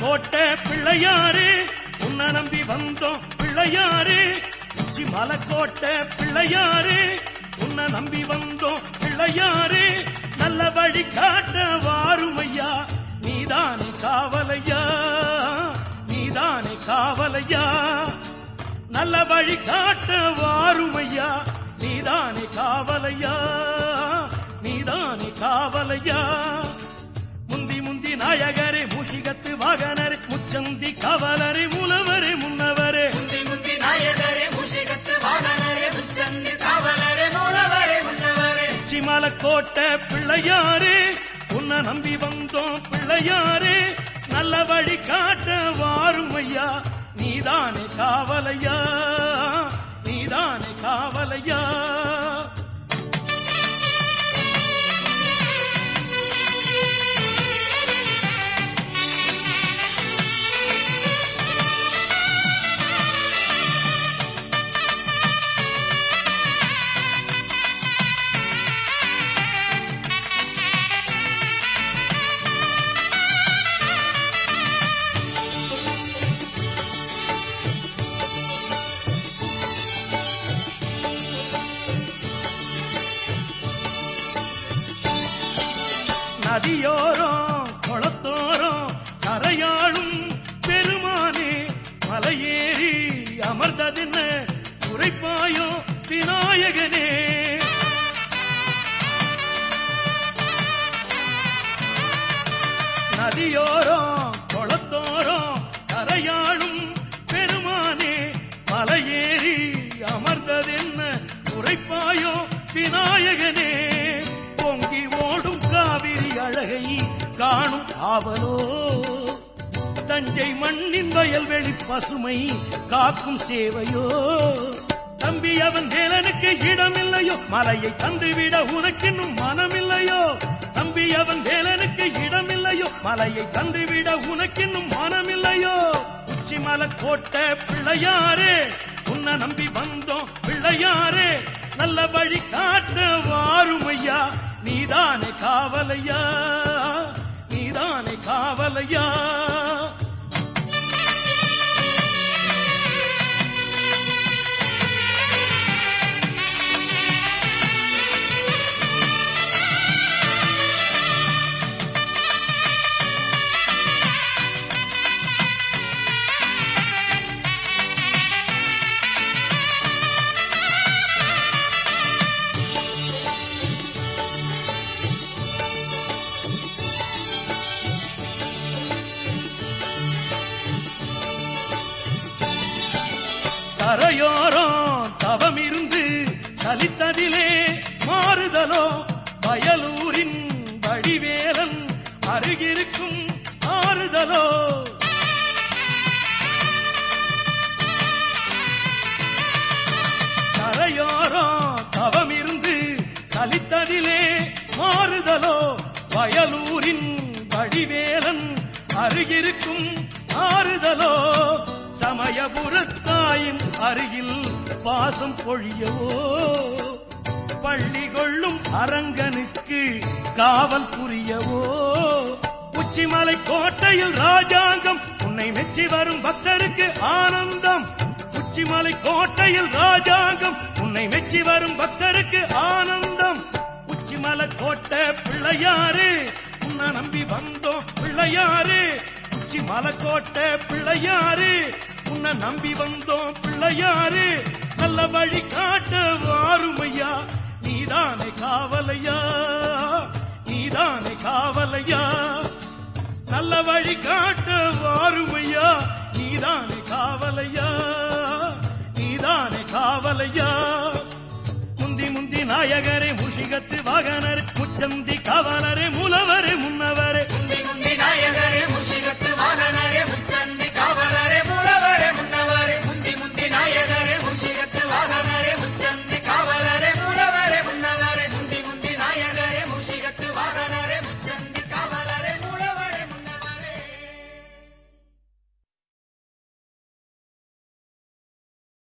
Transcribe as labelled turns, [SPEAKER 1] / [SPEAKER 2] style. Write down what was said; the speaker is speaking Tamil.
[SPEAKER 1] மலக்கோட்டை பிள்ளையாரு உன்னை நம்பி வந்தோம் பிள்ளையாரு உச்சி மலக்கோட்டை பிள்ளையாரு உன்னை நம்பி வந்தோம் பிள்ளையாரு நல்ல வழி காட்ட வாருமையா நீதானே காவலையா நீதானே காவலையா நல்ல வழி காட்ட வாருமையா நீதானே காவலையா நீதானே காவலையா முந்தி முந்தி நாயகரே மூஷிகத்து வாகனரே முச்சந்தி காவலரே மூலவரே முன்னவரே
[SPEAKER 2] முந்தி முந்தி நாயகரே மூஷிகத்து வாகனரே முச்சந்தி காவலரே மூலவரே முன்னவரே
[SPEAKER 1] சிமலக்கோட்டை பிள்ளையாரே உன்னை நம்பி வந்தோம் பிள்ளையாரே நல்ல வழி காட்ட வாருமையா நீதானே காவலையா நீதானே காவலையா நதியோரம் குளத்தோரம் கரையாளும் பெருமானே மலையேறி அமர்ந்ததென்ன உரைப்பாயோ விநாயகனே நதியோரம் குளத்தோரம் கரையாளும் பெருமானே மலையேறி அமர்ந்ததென்ன உரைப்பாயோ விநாயகனே பொங்கி ஓடும் காவிரி அழகை காணும் ஆவலோ தஞ்சை மண்ணின் வயல்வெளி பசுமை காக்கும் சேவையோ தம்பி அவன் வேலனுக்கு இடமில்லையோ மலையை தந்துவிட உனக்கின்னும் மனமில்லையோ தம்பி அவன் வேலனுக்கு இடமில்லையோ மலையை தந்துவிட உனக்கின்னும் மனமில்லையோ உச்சி கோட்டை பிள்ளையாரே உன்னை நம்பி வந்தோம் பிள்ளையாரே நல்ல வழி காட்ட வாருமையா நீதானே காவலையா நீதானே காவலையா கரையோரம் தவம் இருந்து சலித்ததிலே மாறுதலோ வயலூரின் வடிவேலன் அருகிருக்கும் ஆறுதலோ கரையோரம் தவம் இருந்து சலித்ததிலே மாறுதலோ வயலூரின் வடிவேலன் அருகிருக்கும் ஆறுதலோ சமயபுரத்தாயின் அருகில் பாசம் பொழியவோ பள்ளி கொள்ளும் அரங்கனுக்கு காவல் புரியவோ உச்சிமலை கோட்டையில் ராஜாங்கம் உன்னை மெச்சி வரும் பக்தருக்கு ஆனந்தம் உச்சிமலை கோட்டையில் ராஜாங்கம் உன்னை மெச்சி வரும் பக்தருக்கு ஆனந்தம் உச்சிமலை கோட்டை பிள்ளையாரு உன்னை நம்பி வந்தோம் பிள்ளையாரு உச்சி மலக்கோட்டை பிள்ளையாரு உன்னை நம்பி வந்தோம் பிள்ளையாரு நல்ல வழி காட்ட வாருமையா நீதானே காவலையா நீதானே காவலையா நல்ல வழி காட்ட வாருமையா நீதானே காவலையா நீதானே காவலையா முந்தி முந்தி நாயகரே முஷிகத்து வாகனரே முச்சந்தி காவலரே மூலவர்